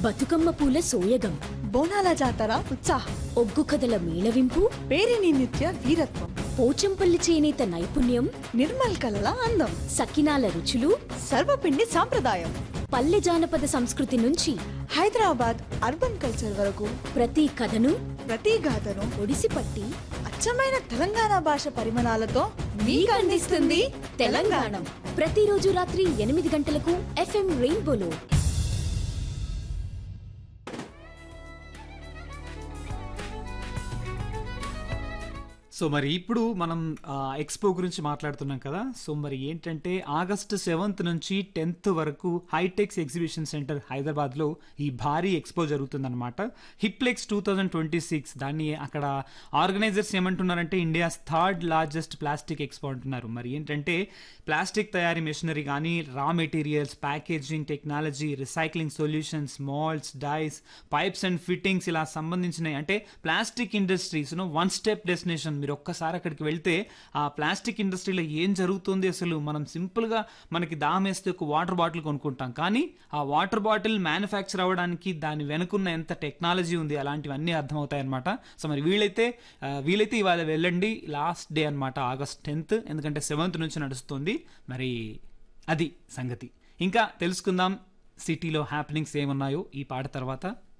బతుకమ్మ పూల సోయగం బోనాల జాతర ఉత్సాహం ఒగ్గు కథల మేళవింపు పేరిని నిత్య వీరత్వం పోచంపల్లి చేనేత నైపుణ్యం నిర్మల్ కలల అందం సకినాల రుచులు సర్వపిండి సాంప్రదాయం పల్లె జానపద సంస్కృతి నుంచి హైదరాబాద్ అర్బన్ కల్చర్ వరకు ప్రతి కథను ప్రతి గాథను ఒడిసిపట్టి అచ్చమైన తెలంగాణ భాష పరిమాణాలతో మీకు అందిస్తుంది తెలంగాణ ప్రతిరోజు రాత్రి ఎనిమిది గంటలకు ఎఫ్ఎం రెయిన్బోలో సో మరి ఇప్పుడు మనం ఆ, ఎక్స్పో గురించి మాట్లాడుతున్నాం కదా సో మరి ఏంటంటే ఆగస్టు సెవెంత్ నుంచి టెన్త్ వరకు హైటెక్స్ ఎగ్జిబిషన్ సెంటర్ హైదరాబాద్లో ఈ భారీ ఎక్స్పో జరుగుతుందన్నమాట Hiplex two thousand twenty six దాన్ని అక్కడ ఆర్గనైజర్స్ ఏమంటున్నారంటే India's third largest plastic expo అంటున్నారు మరి ఏంటంటే ప్లాస్టిక్ తయారీ మెషినరీ కానీ raw materials packaging technology recycling solutions moulds dies pipes and fittings ఇలా సంబంధించినవి అంటే plastic industries one step destination మీరు ఒక్కసారి అక్కడికి వెళ్తే ఆ ప్లాస్టిక్ ఇండస్ట్రీలో ఏం జరుగుతుంది అసలు మనం సింపుల్గా మనకి దాహం వేస్తే ఒక వాటర్ బాటిల్ కొనుక్కుంటాం కానీ ఆ వాటర్ బాటిల్ మ్యానుఫ్యాక్చర్ అవ్వడానికి దాని వెనుకున్న ఎంత టెక్నాలజీ ఉంది అలాంటివన్నీ అర్థమవుతాయి అనమాట సో మరి వీలైతే ఆ, వీలైతే ఇవాళ వెళ్ళండి లాస్ట్ డే అనమాట ఆగస్ట్ టెన్త్ ఎందుకంటే సెవెంత్ నుంచి నడుస్తుంది మరి అది సంగతి ఇంకా తెలుసుకుందాం సిటీలో హ్యాపెనింగ్స్ ఏమున్నాయో ఈ పాట తర్వాత